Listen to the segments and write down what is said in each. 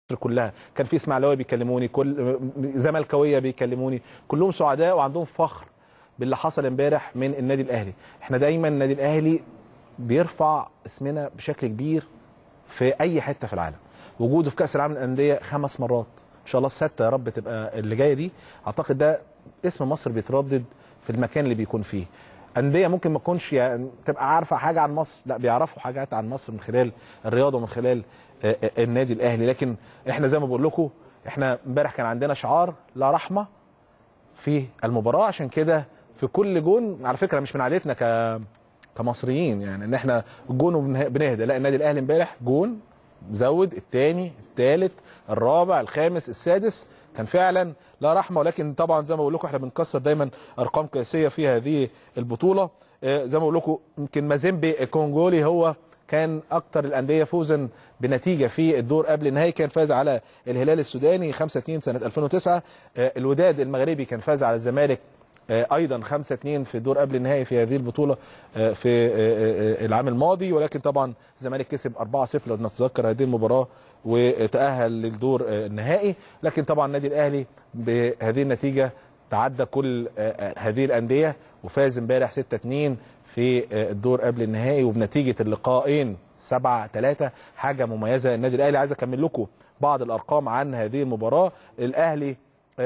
كلها كان في اسماعيلاويه بيكلموني كل زملكاويه بيكلموني كلهم سعداء وعندهم فخر باللي حصل امبارح من النادي الاهلي احنا دايما النادي الاهلي بيرفع اسمنا بشكل كبير في اي حته في العالم وجوده في كاس العالم للانديه خمس مرات ان شاء الله السته يا رب تبقى اللي جايه دي اعتقد ده اسم مصر بيتردد في المكان اللي بيكون فيه انديه ممكن ما تكونش يعني تبقى عارفه حاجه عن مصر لا بيعرفوا حاجات عن مصر من خلال الرياضه ومن خلال آه، آه، النادي الاهلي لكن احنا زي ما بقول لكم احنا امبارح كان عندنا شعار لا رحمه في المباراه عشان كده في كل جون على فكره مش من عادتنا ك كمصريين يعني ان احنا الجون وبنه- بنهدى لا النادي الاهلي امبارح جون زود الثاني الثالث الرابع الخامس السادس كان فعلا لا رحمه ولكن طبعا زي ما بقول لكم احنا بنكسر دايما ارقام قياسيه في هذه البطوله آه، زي ما بقول لكم يمكن مازيمبي الكونجولي هو كان اكتر الانديه فوزا بنتيجه في الدور قبل النهائي كان فاز على الهلال السوداني 5 2 سنه 2009 آه، الوداد المغربي كان فاز على الزمالك آه، ايضا 5 2 في الدور قبل النهائي في هذه البطوله آه، في آه، آه، العام الماضي ولكن طبعا الزمالك كسب 4 0 لو نتذكر هذه المباراه وتاهل للدور آه، النهائي لكن طبعا النادي الاهلي بهذه النتيجه تعدى كل آه، آه، هذه الانديه وفاز امبارح 6 2 في آه، الدور قبل النهائي وبنتيجه اللقاءين 7 3 حاجه مميزه النادي الاهلي عايز اكمل لكم بعض الارقام عن هذه المباراه الاهلي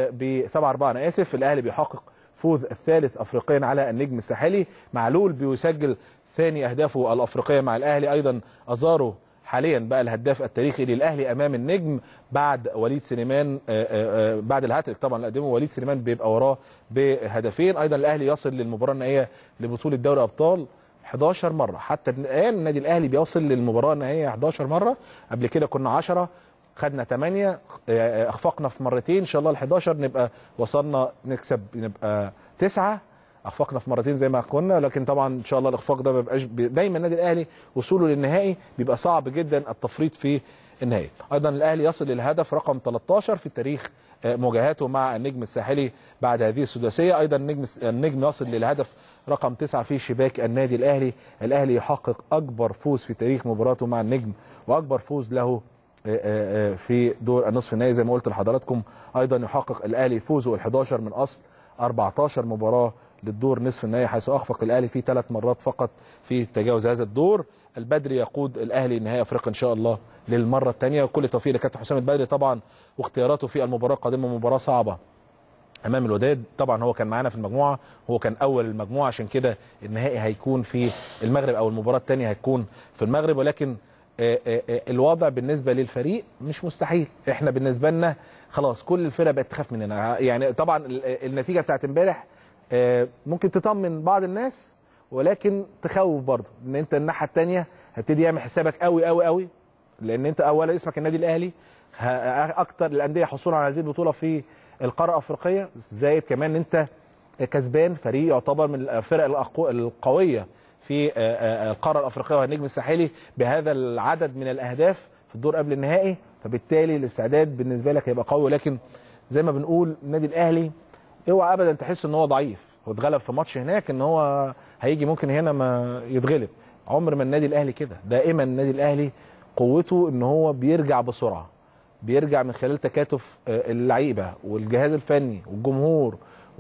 ب 7 4 انا اسف الاهلي بيحقق فوز الثالث افريقيا على النجم الساحلي معلول بيسجل ثاني اهدافه الافريقيه مع الاهلي ايضا ازارو حاليا بقى الهداف التاريخي للاهلي امام النجم بعد وليد سليمان آه، آه، آه، بعد الهاتريك طبعا اللي قدمه وليد سليمان بيبقى وراه بهدفين ايضا الاهلي يصل للمباراه النهائيه لبطوله دوري ابطال 11 مره حتى الان النادي الاهلي بيوصل للمباراه النهائيه 11 مره قبل كده كنا 10 خدنا 8 اخفقنا في مرتين ان شاء الله ال 11 نبقى وصلنا نكسب نبقى 9 اخفقنا في مرتين زي ما كنا لكن طبعا ان شاء الله الاخفاق ده ما بيبقاش بي- دايما النادي الاهلي وصوله للنهائي بيبقى صعب جدا التفريط في النهائي ايضا الاهلي يصل للهدف رقم 13 في تاريخ آه، مواجهاته مع النجم الساحلي بعد هذه السداسيه ايضا النجم النجم يصل للهدف رقم 9 في شباك النادي الاهلي الاهلي يحقق اكبر فوز في تاريخ مباراته مع النجم واكبر فوز له آه، آه، في دور النصف النهائي زي ما قلت لحضراتكم ايضا يحقق الاهلي فوزه ال 11 من اصل 14 مباراه للدور نصف النهائي حيث اخفق الاهلي فيه ثلاث مرات فقط في تجاوز هذا الدور البدري يقود الاهلي نهائي افريقيا ان شاء الله للمره الثانيه وكل التوفيق لكابتن حسام البدري طبعا واختياراته في المباراه القادمه مباراه صعبه امام الوداد طبعا هو كان معانا في المجموعه هو كان اول المجموعه عشان كده النهائي هيكون في المغرب او المباراه الثانيه هتكون في المغرب ولكن آه، آه، آه، الوضع بالنسبه للفريق مش مستحيل احنا بالنسبه لنا خلاص كل الفرق بقت تخاف مننا يعني طبعا ال- النتيجه بتاعت امبارح آه، ممكن تطمن بعض الناس ولكن تخوف برضه ان انت الناحيه الثانيه هتبتدي يعمل حسابك قوي قوي قوي لان انت اولا اسمك النادي الاهلي ه- اكتر الانديه حصولا على هذه البطوله في القاره الافريقيه زائد كمان انت كسبان فريق يعتبر من الفرق الأقو- القويه في آه، آه، القاره الافريقيه والنجم الساحلي بهذا العدد من الاهداف في الدور قبل النهائي فبالتالي الاستعداد بالنسبه لك هيبقى قوي ولكن زي ما بنقول النادي الاهلي اوعى ابدا تحس ان هو ضعيف هو اتغلب في ماتش هناك ان هو هيجي ممكن هنا ما يتغلب عمر ما النادي الاهلي كده دائما النادي الاهلي قوته ان هو بيرجع بسرعه بيرجع من خلال تكاتف آه، اللعيبه والجهاز الفني والجمهور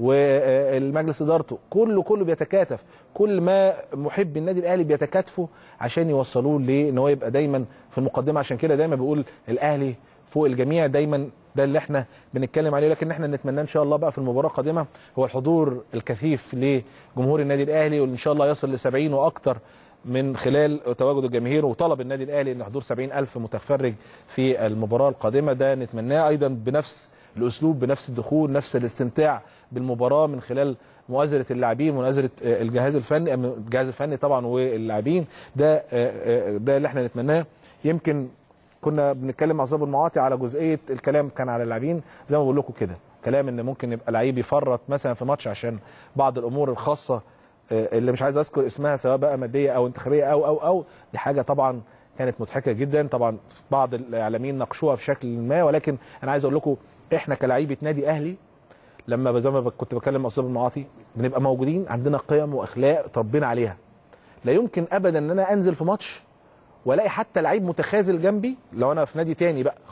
والمجلس ادارته كله كله بيتكاتف كل ما محب النادي الاهلي بيتكاتفوا عشان يوصلوه لان هو يبقى دايما في المقدمه عشان كده دايما بيقول الاهلي فوق الجميع دايما ده اللي احنا بنتكلم عليه لكن احنا نتمناه ان شاء الله بقى في المباراه القادمه هو الحضور الكثيف لجمهور النادي الاهلي وان شاء الله يصل ل 70 واكثر من خلال تواجد الجماهير وطلب النادي الاهلي ان حضور 70 الف متفرج في المباراه القادمه ده نتمناه ايضا بنفس الاسلوب بنفس الدخول نفس الاستمتاع بالمباراه من خلال مؤازره اللاعبين مؤازره آه، الجهاز الفني آه، الجهاز الفني طبعا واللاعبين ده آه، آه، ده اللي احنا نتمناه يمكن كنا بنتكلم مع ظابط المعاطي على جزئيه الكلام كان على اللاعبين زي ما بقول لكم كده كلام ان ممكن يبقى لعيب يفرط مثلا في ماتش عشان بعض الامور الخاصه آه، اللي مش عايز اذكر اسمها سواء بقى ماديه او انتخابيه او او او دي حاجه طبعا كانت مضحكه جدا طبعا بعض الاعلاميين ناقشوها بشكل ما ولكن انا عايز اقول لكم احنا كلاعيبه نادي اهلي لما زي ما كنت بكلم مع استاذ المعاطي بنبقى موجودين عندنا قيم واخلاق اتربينا عليها لا يمكن ابدا ان انا انزل في ماتش والاقي حتى لعيب متخاذل جنبي لو انا في نادي تاني بقى خلاص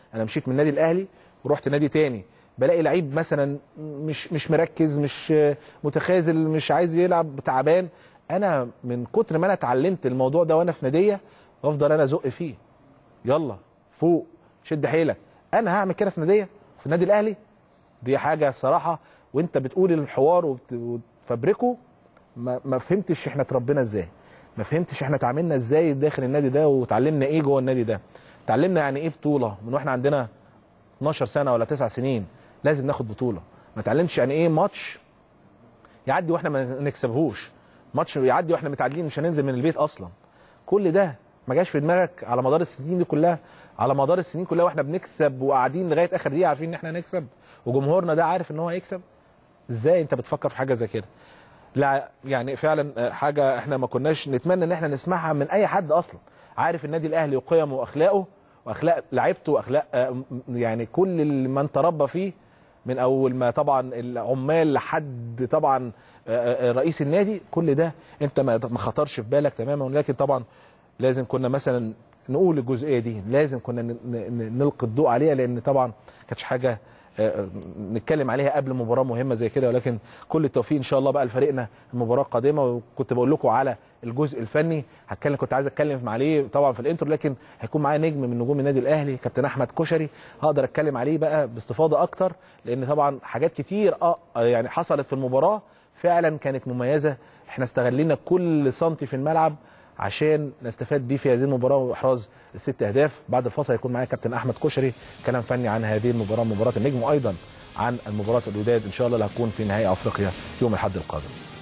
انا مشيت من النادي الاهلي ورحت نادي تاني بلاقي لعيب مثلا مش مش مركز مش متخاذل مش عايز يلعب تعبان انا من كتر ما انا اتعلمت الموضوع ده وانا في ناديه بفضل انا ازق فيه يلا فوق شد حيلك انا هعمل كده في ناديه في النادي الاهلي دي حاجه الصراحه وانت بتقول الحوار وبت- وتفبركه ما, ما فهمتش احنا اتربينا ازاي ما فهمتش احنا اتعاملنا ازاي داخل النادي ده وتعلمنا ايه جوه النادي ده اتعلمنا يعني ايه بطوله من واحنا عندنا 12 سنه ولا 9 سنين لازم ناخد بطوله ما اتعلمش يعني ايه ماتش يعدي واحنا ما نكسبهوش ماتش يعدي واحنا متعادلين مش هننزل من البيت اصلا كل ده ما جاش في دماغك على مدار السنين دي كلها على مدار السنين كلها واحنا بنكسب وقاعدين لغايه اخر دقيقه عارفين ان احنا هنكسب وجمهورنا ده عارف ان هو هيكسب ازاي انت بتفكر في حاجه زي كده لا يعني فعلا آه، حاجه احنا ما كناش نتمنى ان احنا نسمعها من اي حد اصلا عارف النادي الاهلي وقيمه واخلاقه واخلاق لعيبته واخلاق آه، م- يعني كل اللي من تربى فيه من اول ما طبعا العمال لحد طبعا آه، آه، رئيس النادي كل ده انت ما ما خطرش في بالك تماما ولكن طبعا لازم كنا مثلا نقول الجزئيه دي لازم كنا ن- ن- نلقي الضوء عليها لان طبعا كانتش حاجه آه، نتكلم عليها قبل مباراه مهمه زي كده ولكن كل التوفيق ان شاء الله بقى لفريقنا المباراه القادمه وكنت بقول لكم على الجزء الفني هتكلم كنت عايز اتكلم عليه طبعا في الانترو لكن هيكون معايا نجم من نجوم النادي الاهلي كابتن احمد كشري هقدر اتكلم عليه بقى باستفاضه اكتر لان طبعا حاجات كتير اه يعني حصلت في المباراه فعلا كانت مميزه احنا استغلينا كل سنتي في الملعب عشان نستفاد بيه في هذه المباراه واحراز الست اهداف بعد الفاصل هيكون معايا كابتن احمد كشري كلام فني عن هذه المباراه مباراه النجم وايضا عن المباراه الوداد ان شاء الله اللي هتكون في نهائي افريقيا يوم الاحد القادم